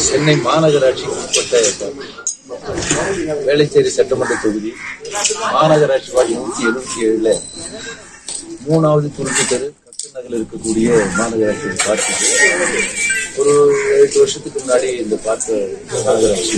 சென்னை மாநகராட்சிக்கு உட்பட்ட வேளச்சேரி சட்டமன்ற தொகுதி மாநகராட்சி வார்டு நூற்றி எழுபத்தி ஏழுல மூணாவது குறுக்கு தெரு கக்கு நகரில் இருக்கக்கூடிய மாநகராட்சி பார்க்குது ஒரு எட்டு வருஷத்துக்கு முன்னாடி இந்த பார்க்க மாநகராட்சி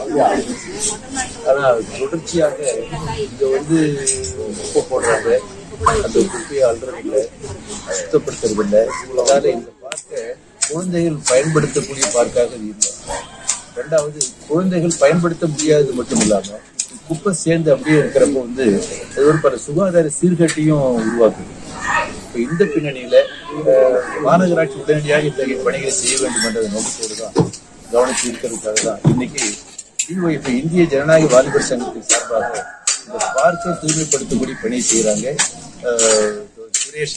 ஆனா தொடர்ச்சியாக இங்க வந்து குப்பை போடுறாங்க அந்த குப்பையை அல்றது இல்லை சுத்தப்படுத்துறது இல்லை அதனால இந்த பார்க்க குழந்தைகள் பயன்படுத்தக்கூடிய பார்க்காக இது இல்லை ரெண்டாவது குழந்தைகள் பயன்படுத்த முடியாதது மட்டும் இல்லாம குப்பை சேர்ந்து அப்படியே இருக்கிறப்போ வந்து அது ஒரு பல சுகாதார சீர்கேட்டையும் உருவாக்குது இப்ப இந்த பின்னணியில அஹ், மாநகராட்சி உடனடியாக இத்தகைய பணிகளை செய்ய வேண்டும் என்ற நோக்கத்தோடு தான் கவனித்து இருக்கிறதுக்காக தான் இன்னைக்கு டிஒய்பி இந்திய ஜனநாயக வாலிபர் சங்கத்தின் சார்பாக இந்த பார்க்கை தூய்மைப்படுத்தக்கூடிய பணியை செய்யறாங்க அஹ், சுரேஷ்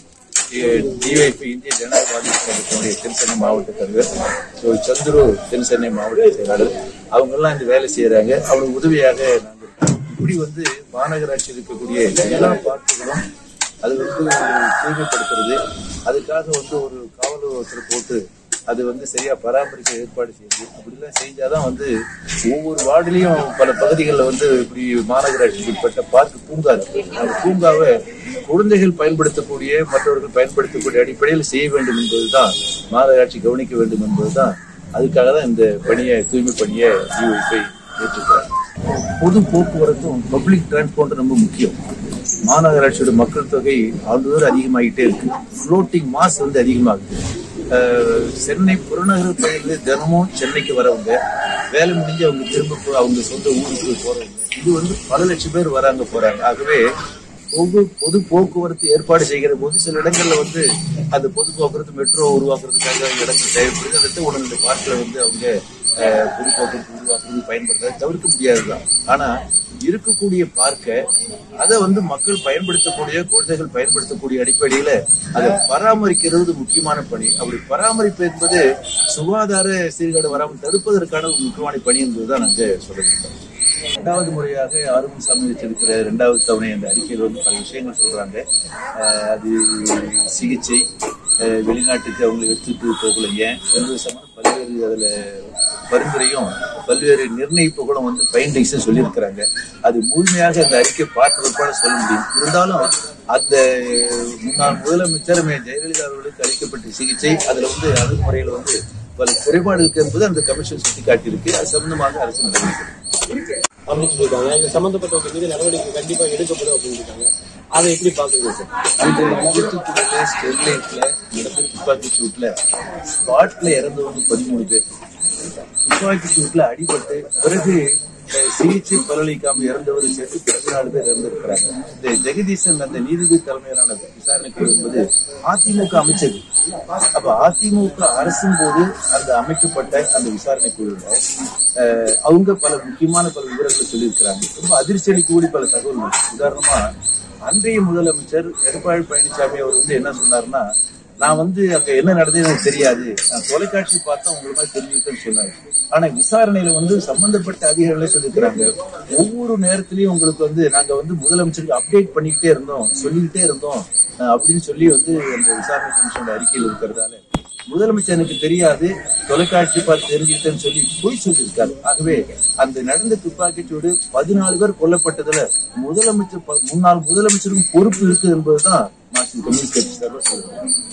டிஒய்பி இந்திய ஜனநாயக வாலிபர் சங்கத்தினுடைய தென்சென்னை மாவட்ட தலைவர் ஸோ சந்துரு தென்சென்னை மாவட்ட செயலாளர் அவங்க எல்லாம் இந்த வேலை செய்யறாங்க அவங்களுக்கு உதவியாக நாங்கள் இருக்கோம். இப்படி வந்து மாநகராட்சியில் இருக்கக்கூடிய எல்லா பார்க்குகளும் அது வந்து தூய்மைப்படுத்துறது அதுக்காக வந்து ஒரு காவல் ஒருத்தர் போட்டு அது வந்து சரியா பராமரிக்க ஏற்பாடு செய்யுது அப்படிலாம் செஞ்சாதான் வந்து ஒவ்வொரு வார்டுலயும் பல பகுதிகளில் வந்து இப்படி மாநகராட்சிக்கு உட்பட்ட பார்க் பூங்கா இருக்கு அந்த பூங்காவை குழந்தைகள் பயன்படுத்தக்கூடிய மற்றவர்கள் பயன்படுத்தக்கூடிய அடிப்படையில் செய்ய வேண்டும் என்பதுதான் மாநகராட்சி கவனிக்க வேண்டும் என்பதுதான் அதுக்காக தான் இந்த பணியை தூய்மை பணியை டிஒய்பை ஏற்றுக்கிறாங்க பொது போக்குவரத்தும் பப்ளிக் டிரான்ஸ்போர்ட் ரொம்ப முக்கியம் மாநகராட்சியோட மக்கள் தொகை ஆண்டுதோறும் அதிகமாகிட்டே இருக்கு ஃப்ளோட்டிங் மாஸ் வந்து அதிகமாகுது அஹ், சென்னை புறநகர் பகுதியில் தினமும் சென்னைக்கு வரவங்க வேலை முடிஞ்சு அவங்க திரும்ப போ- அவங்க சொந்த ஊருக்கு போறவங்க இது வந்து பல லட்சம் பேர் வராங்க போறாங்க ஆகவே பொது பொது போக்குவரத்து ஏற்பாடு செய்கிற போது சில இடங்கள்ல வந்து அந்த பொது போக்குவரத்து மெட்ரோ உருவாக்குறதுக்காக இடங்கள் தேவைப்படுது அடுத்து உடனே இந்த பார்க்கில் வந்து அவங்க அஹ், பொது போக்குவரத்து உருவாக்குறது பயன்படுத்துறது தவிர்க்க முடியாதுதான் ஆனா இருக்கக்கூடிய பார்க்க அதை வந்து மக்கள் பயன்படுத்தக்கூடிய குழந்தைகள் பயன்படுத்தக்கூடிய அடிப்படையில அதை பராமரிக்கிறது முக்கியமான பணி அப்படி பராமரிப்பு என்பது சுகாதார சீர்கேடு வராமல் தடுப்பதற்கான ஒரு முக்கியமான பணி என்பதுதான் நாங்க சொல்ல விரும்புறோம் இரண்டாவது முறையாக ஆறுமுகசாமி வச்சிருக்கிற இரண்டாவது தவணை அந்த அறிக்கையில் வந்து பல விஷயங்கள் சொல்றாங்க அஹ் அது சிகிச்சை அஹ் வெளிநாட்டுக்கு அவங்களை எடுத்துட்டு போகல ஏன் என்பது சம்பந்தம் பல்வேறு அதுல பரிந்துரையும் பல்வேறு நிர்ணயிப்புகளும் வந்து பைண்டிங்ஸும் சொல்லியிருக்கிறாங்க அது முழுமையாக அந்த அறிக்கை பார்த்ததற்கான சொல்ல முடியும் இருந்தாலும் அந்த முன்னாள் முதலமைச்சர் மே. ஜெயலலிதா அவர்களுக்கு அளிக்கப்பட்ட சிகிச்சை அதுல வந்து அணுகுமுறையில வந்து பல குறைபாடு இருக்கு என்பது அந்த கமிஷன் சுட்டி காட்டியிருக்கு அது சம்பந்தமாக அரசு நடவடிக்கை எடுக்கும். அப்படின்னு சொல்லியிருக்காங்க இந்த சம்பந்தப்பட்டவங்க மீது நடவடிக்கை கண்டிப்பா எடுக்கப்படும் அப்படின்னு இருக்காங்க அதை எப்படி பாக்குறீங்க சார் அந்த தூத்துக்குடியில ஸ்டெர்லைட்ல நடந்த துப்பாக்கி சூட்ல ஸ்பாட்ல இறந்தவங்க பதிமூணு பேர் துப்பாக்கி சூட்ல அடிபட்டு பிறகு அஹ், சிகிச்சை பலனளிக்காம இறந்தவர் சேர்த்து பதினாலு பேர் இறந்திருக்கிறாங்க இந்த ஜெகதீசன் அந்த நீதிபதி தலைமையிலான விசாரணைக்கு என்பது அதிமுக அமைச்சது அப்ப அதிமுக அரசின் போது அந்த அமைக்கப்பட்ட அந்த விசாரணை குழுல அஹ், அவங்க பல முக்கியமான பல விவரங்களை சொல்லியிருக்கிறாங்க ரொம்ப அதிர்ச்சி அளிக்கக்கூடிய பல தகவல்கள் உதாரணமா அன்றைய முதலமைச்சர் எடப்பாடி பழனிசாமி அவர் வந்து என்ன சொன்னாருன்னா நான் வந்து அங்க என்ன நடந்தது எனக்கு தெரியாது நான் தொலைக்காட்சி பார்த்தா உங்களுக்கு மாதிரி தெரிஞ்சுக்கிட்டேன்னு சொன்னாரு ஆனா விசாரணையில வந்து சம்பந்தப்பட்ட அதிகாரிகளே சொல்லியிருக்கிறாங்க ஒவ்வொரு நேரத்திலயும் உங்களுக்கு வந்து நாங்க வந்து முதலமைச்சருக்கு அப்டேட் பண்ணிக்கிட்டே இருந்தோம் சொல்லிக்கிட்டே இருந்தோம் அஹ் அப்படின்னு சொல்லி வந்து அந்த விசாரணை கமிஷனோட அறிக்கையில் இருக்கிறதால முதலமைச்சர் எனக்கு தெரியாது தொலைக்காட்சி பார்த்து தெரிஞ்சுக்கிட்டேன்னு சொல்லி பொய் சொல்லியிருக்காரு ஆகவே அந்த நடந்த துப்பாக்கிச்சூடு பதினாலு பேர் கொல்லப்பட்டதுல முதலமைச்சர் ப- முன்னாள் முதலமைச்சருக்கும் பொறுப்பு இருக்கு என்பதுதான் மார்க்சிஸ்ட் கம்யூனிஸ்ட் கட்சி சார்பாக சொல்லுவாங்க